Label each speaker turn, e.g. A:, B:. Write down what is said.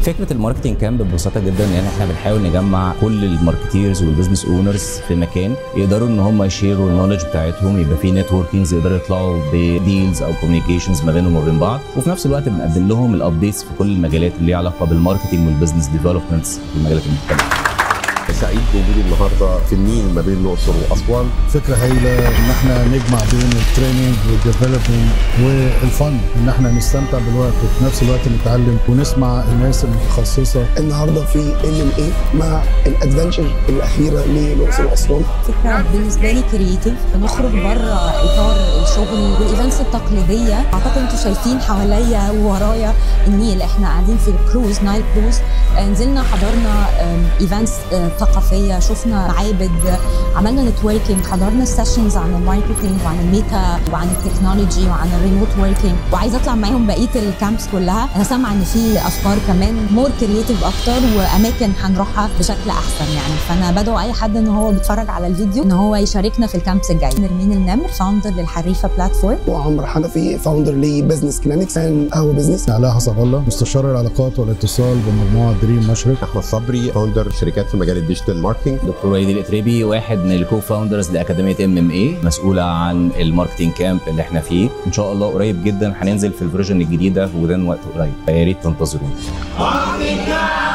A: فكره الماركتنج كامب ببساطه جدا ان احنا بنحاول نجمع كل الماركتيرز والبزنس اونرز في مكان يقدروا ان هم يشيروا النولج بتاعتهم يبقى في نتوركينجز يقدروا يطلعوا بديلز او كوميونيكيشنز ما بينهم وبين بعض وفي نفس الوقت بنقدم لهم الابديتس في كل المجالات اللي ليها علاقه بالماركتنج والبزنس ديفلوبمنتس في المجالات المختلفه
B: سعيد بوجودي النهارده في النيل ما بين الاقصر واسوان
C: فكره هايله ان احنا نجمع بين التريننج والديفلوبمنت والفن ان احنا نستمتع بالوقت وفي نفس الوقت نتعلم ونسمع الناس المتخصصه
D: النهارده في ال ام اي مع الادفنتشر الاخيره للاقصر واسوان
E: فكره بالنسبه لي كرييتيف بنخرج بره اطار الشغل والايفنتس التقليديه اعتقد انتم شايفين حواليا وورايا النيل احنا قاعدين في الكروز نايل كروز نزلنا حضرنا ايفنتس ثقافيه شفنا معابد عملنا نتوركينج حضرنا سيشنز عن الماركتنج وعن الميك اب وعن التكنولوجي وعن الريموت وركينج وعايزه اطلع معاهم بقيه الكامبس كلها انا سامعه ان في افكار كمان مور كرييتيف اكتر واماكن هنروحها بشكل احسن يعني فانا بدعو اي حد ان هو بيتفرج على الفيديو ان هو يشاركنا في الكامبس الجاي نرمين النمر فاوندر للحريفه بلاتفورم
D: وعمر حنفي فاوندر لبزنس كلينكس اند اور بزنس
C: علاء حسب الله مستشار العلاقات والاتصال بمجموعه دريم مشرق
B: احمد صبري فاوندر شركات في مجال الديجيتال ماركتنج
A: دكتور وليد الاتريبي واحد من الكو فاوندرز لاكاديميه ام ام اي مسؤوله عن الماركتنج كامب اللي احنا فيه ان شاء الله قريب جدا هننزل في الفيرجن الجديده ودان وقت قريب فيا ريت تنتظرونا